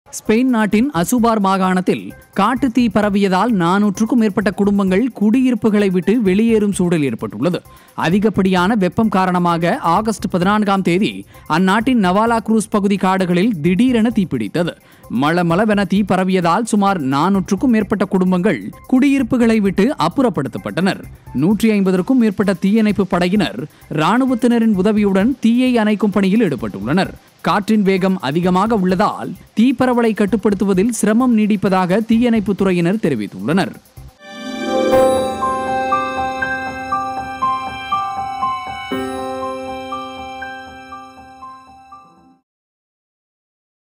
Spain நாட்டின் அசுபார் மாகாணத்தில் காட்டுத் தீ பரவியதால் நானூற்றுக்கும் மேற்பட்ட குடும்பங்கள் குடியிருப்புகளை விட்டு வெளியேறும் சூழல் ஏற்பட்டுள்ளது அதிகப்படியான வெப்பம் காரணமாக ஆகஸ்ட் பதினான்காம் தேதி அந்நாட்டின் நவாலா குரூஸ் பகுதி காடுகளில் திடீரென தீப்பிடித்தது மளமளவென தீ பரவியதால் சுமார் நானூற்றுக்கும் மேற்பட்ட குடும்பங்கள் குடியிருப்புகளை விட்டு அப்புறப்படுத்தப்பட்டனர் நூற்றி ஐம்பதற்கும் மேற்பட்ட தீயணைப்பு படையினர் ராணுவத்தினரின் உதவியுடன் தீயை அணைக்கும் பணியில் ஈடுபட்டுள்ளனர் காற்றின் வேகம் அதிகமாக உள்ளதால் தீ பரவலை கட்டுப்படுத்துவதில் சிரமம் நீடிப்பதாக தீயணைப்புத் துறையினர் தெரிவித்துள்ளனர்